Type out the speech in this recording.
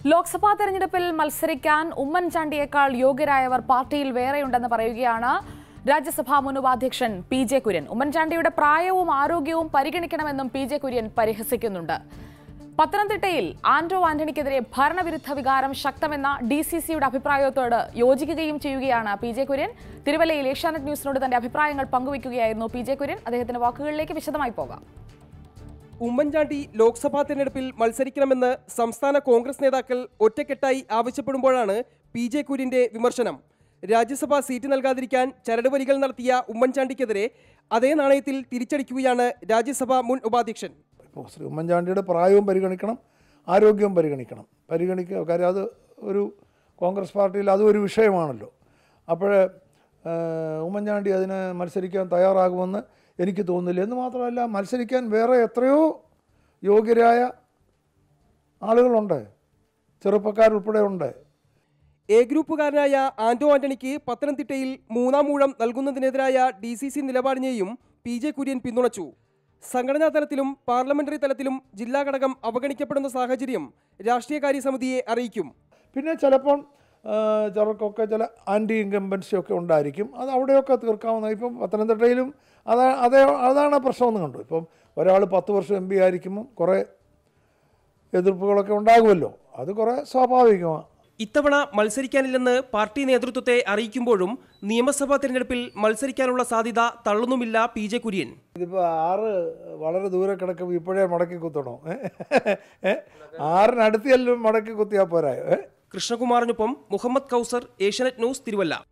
ലോക്സഭാ തെരഞ്ഞെടുപ്പിൽ മത്സരിക്കാൻ ഉമ്മൻചാണ്ടിയേക്കാൾ യോഗ്യരായവർ പാർട്ടിയിൽ വേറെയുണ്ടെന്ന് പറയുകയാണ് രാജ്യസഭാ മുൻ ഉപാധ്യക്ഷൻ പി ജെ കുര്യൻ ഉമ്മൻചാണ്ടിയുടെ പ്രായവും ആരോഗ്യവും പരിഗണിക്കണമെന്നും പി ജെ കുര്യൻ പരിഹസിക്കുന്നുണ്ട് പത്തനംതിട്ടയിൽ ആന്റോ ആന്റണിക്കെതിരെ ഭരണവിരുദ്ധ വികാരം ശക്തമെന്ന ഡി സി സിയുടെ അഭിപ്രായത്തോട് യോജിക്കുകയും ചെയ്യുകയാണ് പി ജെ കുര്യൻ തിരുവല്ലയിൽ ഏഷ്യാനെറ്റ് ന്യൂസിനോട് തന്റെ അഭിപ്രായങ്ങൾ പങ്കുവയ്ക്കുകയായിരുന്നു പി ജെ കുര്യൻ അദ്ദേഹത്തിന്റെ വാക്കുകളിലേക്ക് വിശദമായി പോകാം ഉമ്മൻചാണ്ടി ലോക്സഭാ തെരഞ്ഞെടുപ്പിൽ മത്സരിക്കണമെന്ന് സംസ്ഥാന കോൺഗ്രസ് നേതാക്കൾ ഒറ്റക്കെട്ടായി ആവശ്യപ്പെടുമ്പോഴാണ് പി ജെ കുര്യന്റെ വിമർശനം രാജ്യസഭാ സീറ്റ് നൽകാതിരിക്കാൻ ചരടുവലികൾ നടത്തിയ ഉമ്മൻചാണ്ടിക്കെതിരെ അതേ നാണയത്തിൽ തിരിച്ചടിക്കുകയാണ് രാജ്യസഭാ മുൻ ഉപാധ്യക്ഷൻ ഇപ്പോൾ ശ്രീ ഉമ്മൻചാണ്ടിയുടെ പ്രായവും പരിഗണിക്കണം ആരോഗ്യവും പരിഗണിക്കണം പരിഗണിക്കുക കാര്യം അത് ഒരു കോൺഗ്രസ് പാർട്ടിയിൽ അതും ഒരു വിഷയമാണല്ലോ അപ്പോൾ ഉമ്മൻചാണ്ടി അതിന് മത്സരിക്കാൻ തയ്യാറാകുമെന്ന് എനിക്ക് തോന്നുന്നില്ല എന്ന് മാത്രമല്ല മത്സരിക്കാൻ വേറെ എത്രയോ യോഗ്യരായ ആളുകളുണ്ട് ചെറുപ്പക്കാരുൾപ്പെടെ ഉണ്ട് എ ഗ്രൂപ്പുകാരനായ ആന്റോ ആന്റണിക്ക് പത്തനംതിട്ടയിൽ മൂന്നാം മൂഴം നൽകുന്നതിനെതിരായ ഡി സി സി നിലപാടിനെയും പി ജെ കുര്യൻ പിന്തുണച്ചു സംഘടനാ തലത്തിലും പാർലമെന്ററി തലത്തിലും ജില്ലാ ഘടകം അവഗണിക്കപ്പെടുന്ന സാഹചര്യം രാഷ്ട്രീയകാര്യ സമിതിയെ അറിയിക്കും പിന്നെ ചിലപ്പം ആ, ചിലർക്കൊക്കെ ചില ആൻറ്റി ഇൻകംബൻസി ഒക്കെ ഉണ്ടായിരിക്കും അത് അവിടെയൊക്കെ തീർക്കാവുന്ന ഇപ്പം പത്തനംതിട്ടയിലും അതാ അതേ അതാണ് പ്രശ്നമെന്ന് കണ്ടു ഇപ്പം ഒരാൾ പത്ത് വർഷം എം പി ആയിരിക്കുമ്പം കുറേ എതിർപ്പുകളൊക്കെ ഉണ്ടാകുമല്ലോ അത് കുറേ സ്വാഭാവികമാണ് ഇത്തവണ മത്സരിക്കാനില്ലെന്ന് പാർട്ടി നേതൃത്വത്തെ അറിയിക്കുമ്പോഴും നിയമസഭാ തെരഞ്ഞെടുപ്പിൽ മത്സരിക്കാനുള്ള സാധ്യത തള്ളുന്നുമില്ല പി ജെ കുര്യൻ ഇതിപ്പോൾ ആറ് വളരെ ദൂരെ കിടക്കുമ്പോൾ ഇപ്പോഴേ മടക്കി കുത്തണോ ഏ ആറിനടുത്ത് ചെല്ലും മടക്കി കുത്തിയാൽ പോരായോ ഏ കൃഷ്ണകുമാറിനൊപ്പം മുഹമ്മദ് കൗസർ ഏഷ്യാനെറ്റ് ന്യൂസ് തിരുവല്ല